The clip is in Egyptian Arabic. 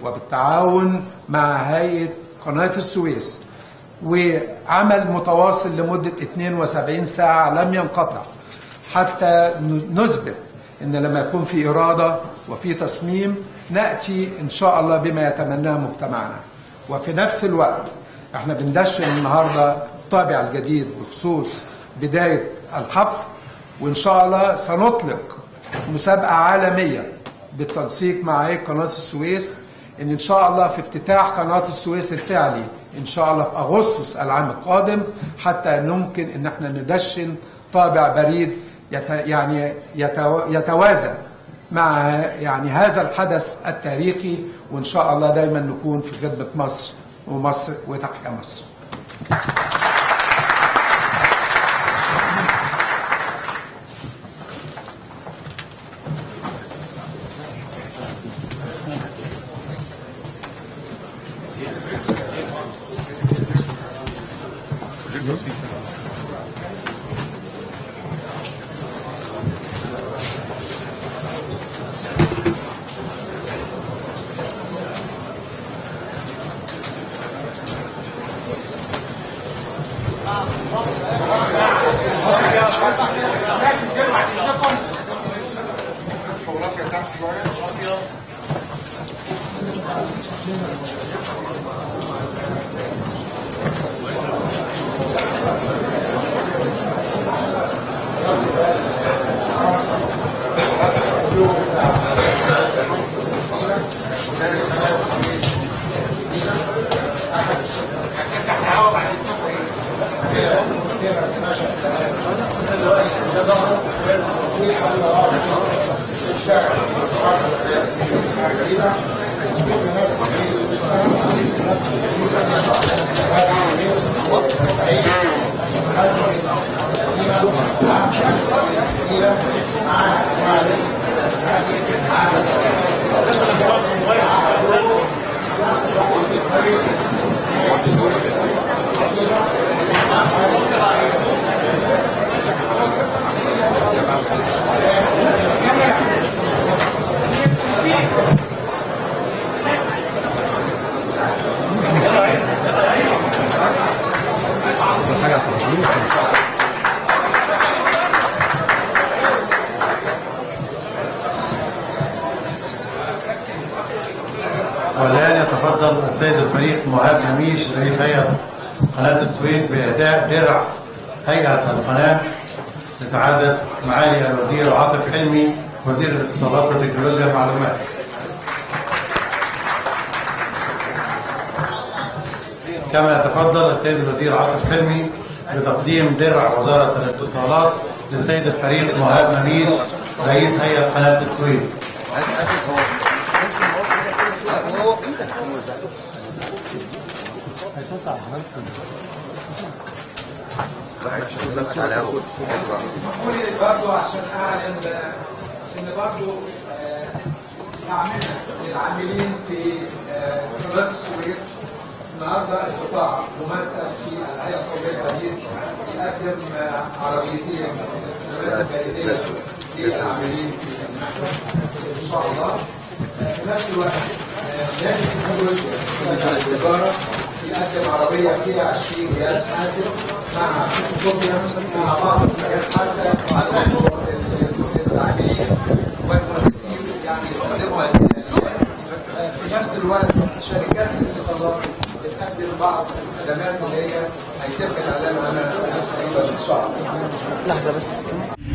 وبالتعاون مع هيئة قناة السويس وعمل متواصل لمدة 72 ساعة لم ينقطع حتى نثبت ان لما يكون في اراده وفي تصميم ناتي ان شاء الله بما يتمناه مجتمعنا وفي نفس الوقت احنا بندشن النهارده الطابع الجديد بخصوص بدايه الحفر وان شاء الله سنطلق مسابقه عالميه بالتنسيق مع هيئه قناه السويس ان ان شاء الله في افتتاح قناه السويس الفعلي ان شاء الله في اغسطس العام القادم حتى نمكن ان احنا ندشن طابع بريد يت يعني يتو يتوازن مع يعني هذا الحدث التاريخي وان شاء الله دايما نكون في خدمه مصر ومصر وتحيا مصر. والآن يتفضل السيد الفريق مهاب نميش رئيس هيئة قناة السويس بإهداء درع هيئة القناة لسعادة معالي الوزير عاطف حلمي وزير الاتصالات وتكنولوجيا المعلومات. كما يتفضل السيد الوزير عاطف حلمي بتقديم درع وزارة الاتصالات للسيد الفريق مهاب نميش رئيس هيئة قناة السويس. اسمحوا لي برضه عشان اعلن ان برضه آه، دعمنا للعاملين في آه، قناه السويس النهارده استطاع ممثل في الهيئه القوميه للبريد يقدم آه، عربيتين خدمات بريديه للعاملين في ان شاء الله آه، في نفس الوقت آه، نادي التكنولوجيا في الوزاره يقدم عربيه فيها 20 جهاز حاسب مع كوبيا مع بعض الحاجات حتى حتى العاملين والمهندسين يعني يستخدموا هذه الادوات آه، في نفس الوقت شركات الاتصالات بتقدم بعض الخدمات اللي هي هيتم الاعلان عنها قريبا ان شاء الله لحظة بس